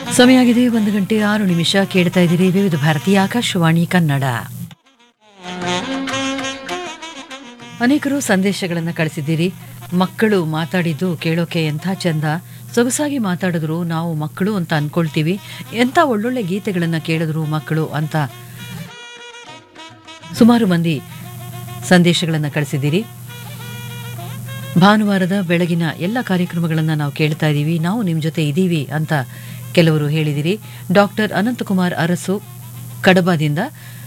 ಸಮಯ ಆಗಿದೆ ಒಂದು ಗಂಟೆ ಆರು ನಿಮಿಷ ಕೇಳ್ತಾ ಇದ್ದೀರಿ ವಿವಿಧ ಭಾರತೀಯ ಆಕಾಶವಾಣಿ ಕನ್ನಡ ಅನೇಕರು ಸಂದೇಶಗಳನ್ನು ಕಳಿಸಿದ್ದೀರಿ ಮಕ್ಕಳು ಮಾತಾಡಿದ್ದು ಕೇಳೋಕೆ ಎಂಥ ಚಂದ ಸೊಗಸಾಗಿ ಮಾತಾಡಿದ್ರು ನಾವು ಮಕ್ಕಳು ಅಂತ ಅನ್ಕೊಳ್ತೀವಿ ಎಂಥ ಒಳ್ಳೊಳ್ಳೆ ಗೀತೆಗಳನ್ನು ಕೇಳಿದ್ರು ಮಕ್ಕಳು ಅಂತ ಸುಮಾರು ಮಂದಿ ಸಂದೇಶಗಳನ್ನು ಕಳಿಸಿದ್ದೀರಿ ಭಾನುವಾರದ ಬೆಳಗಿನ ಎಲ್ಲ ಕಾರ್ಯಕ್ರಮಗಳನ್ನು ನಾವು ಕೇಳ್ತಾ ಇದ್ದೀವಿ ನಾವು ನಿಮ್ಮ ಜೊತೆ ಇದ್ದೀವಿ ಅಂತ ಕೆಲವರು ಹೇಳಿದಿರಿ ಡಾಕ್ಟರ್ ಅನಂತಕುಮಾರ್ ಅರಸು ಕಡಬದಿಂದ